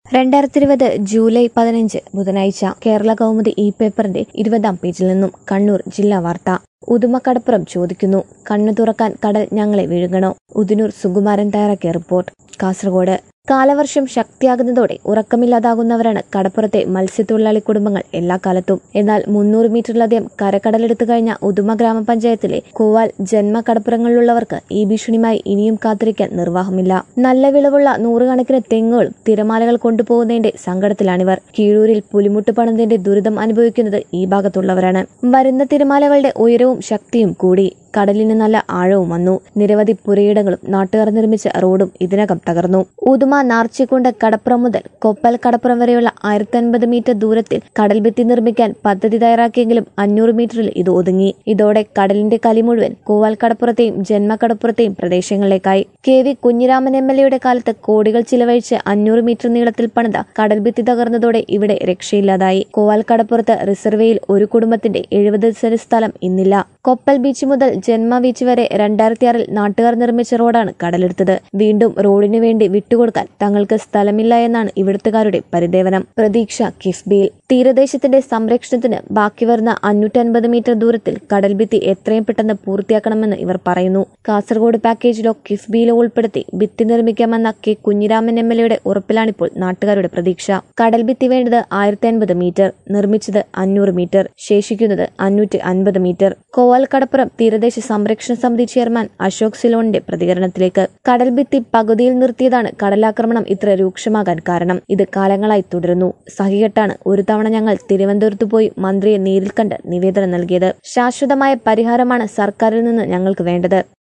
രണ്ടായിരത്തി ഇരുപത് ജൂലൈ പതിനഞ്ച് ബുധനാഴ്ച കേരള കൗമുദി ഇ പേപ്പറിന്റെ ഇരുപതാം പേജിൽ നിന്നും കണ്ണൂർ ജില്ലാ വാർത്ത ഉദുമക്കടപ്പുറം ചോദിക്കുന്നു കണ്ണു തുറക്കാൻ കടൽ ഞങ്ങളെ വിഴുങ്ങണോ ഉദിനൂർ സുകുമാരൻ തയ്യാറാക്കിയ റിപ്പോർട്ട് കാസർഗോഡ് കാലവർഷം ശക്തിയാകുന്നതോടെ ഉറക്കമില്ലാതാകുന്നവരാണ് കടപ്പുറത്തെ മത്സ്യത്തൊഴിലാളി കുടുംബങ്ങൾ എല്ലാ കാലത്തും എന്നാൽ മുന്നൂറ് മീറ്ററിലധികം കരക്കടലെടുത്തു കഴിഞ്ഞ ഉദുമ ഗ്രാമപഞ്ചായത്തിലെ കോവാൽ ജന്മ കടപ്പുറങ്ങളിലുള്ളവർക്ക് ഈ ഭീഷണിയുമായി ഇനിയും കാത്തിരിക്കാൻ നിർവാഹമില്ല നല്ല വിളവുള്ള നൂറുകണക്കിന് തെങ്ങുകളും തിരമാലകൾ കൊണ്ടുപോകുന്നതിന്റെ സങ്കടത്തിലാണിവർ കീഴൂരിൽ പുലിമുട്ട് പണിതിന്റെ ദുരിതം അനുഭവിക്കുന്നത് ഈ ഭാഗത്തുള്ളവരാണ് വരുന്ന തിരമാലകളുടെ ഉയരവും ശക്തിയും കൂടി കടലിന് നല്ല ആഴവും വന്നു നിരവധി പുരയിടങ്ങളും നാട്ടുകാർ നിർമ്മിച്ച റോഡും ഇതിനകം തകർന്നു ഉദുമ നാർച്ചിക്കുണ്ട് കടപ്പുറം മുതൽ കൊപ്പൽ കടപ്പുറം വരെയുള്ള ആയിരത്തി അൻപത് മീറ്റർ ദൂരത്തിൽ കടൽ ഭിത്തി നിർമ്മിക്കാൻ പദ്ധതി തയ്യാറാക്കിയെങ്കിലും അഞ്ഞൂറ് മീറ്ററിൽ ഇത് ഒതുങ്ങി ഇതോടെ കടലിന്റെ കലി മുഴുവൻ കൂവാൽ കടപ്പുറത്തെയും ജന്മകടപ്പുറത്തെയും പ്രദേശങ്ങളിലേക്കായി K V Kunhiraman M L എയുടെ കാലത്ത് കോടികൾ ചിലവഴിച്ച് അഞ്ഞൂറ് മീറ്റർ നീളത്തിൽ പണിത കടൽ ഭിത്തി തകർന്നതോടെ ഇവിടെ രക്ഷയില്ലാതായി കോവാൽ കടപ്പുറത്ത് റിസർവേയിൽ ഒരു കുടുംബത്തിന്റെ എഴുപത് സെന്റ് സ്ഥലം ഇന്നില്ല കൊപ്പൽ ബീച്ച് മുതൽ ജന്മ ബീച്ച് വരെ രണ്ടായിരത്തിയാറിൽ നാട്ടുകാർ നിർമ്മിച്ച റോഡാണ് കടലെടുത്തത് വീണ്ടും റോഡിനു വേണ്ടി വിട്ടുകൊടുക്കാൻ തങ്ങൾക്ക് സ്ഥലമില്ല എന്നാണ് ഇവിടുത്തുകാരുടെ പരിദേവനം പ്രതീക്ഷ കിഫ്ബിയിൽ തീരദേശത്തിന്റെ സംരക്ഷണത്തിന് ബാക്കി വരുന്ന അഞ്ഞൂറ്റൻപത് മീറ്റർ ദൂരത്തിൽ കടൽഭിത്തി എത്രയും പെട്ടെന്ന് പൂർത്തിയാക്കണമെന്ന് ഇവർ പറയുന്നു കാസർഗോഡ് പാക്കേജിലോ കിഫ്ബിയിലോ ഉൾപ്പെടുത്തി ഭിത്തി നിർമ്മിക്കാമെന്ന കെ കുഞ്ഞിരാമൻ എം എൽ എയുടെ ഉറപ്പിലാണിപ്പോൾ നാട്ടുകാരുടെ പ്രതീക്ഷ കടൽഭിത്തി വേണ്ടത് ആയിരത്തി അൻപത് മീറ്റർ നിർമ്മിച്ചത് അഞ്ഞൂറ് മീറ്റർ ശേഷിക്കുന്നത് അഞ്ഞൂറ്റി അൻപത് മീറ്റർ കോവാൽ കടപ്പുറം തീരദേശ സംരക്ഷണ സമിതി ചെയർമാൻ അശോക് സിലോണിന്റെ പ്രതികരണത്തിലേക്ക് കടൽഭിത്തി പകുതിയിൽ നിർത്തിയതാണ് കടലാക്രമണം ഇത്ര രൂക്ഷമാകാൻ കാരണം ഇത് കാലങ്ങളായി തുടരുന്നു സഹികെട്ടാണ് ഒരു തവണ ഞങ്ങൾ തിരുവനന്തപുരത്ത് പോയി മന്ത്രിയെ നേരിൽ കണ്ട് നിവേദനം നൽകിയത് ശാശ്വതമായ പരിഹാരമാണ് സർക്കാരിൽ നിന്ന് ഞങ്ങൾക്ക് വേണ്ടത്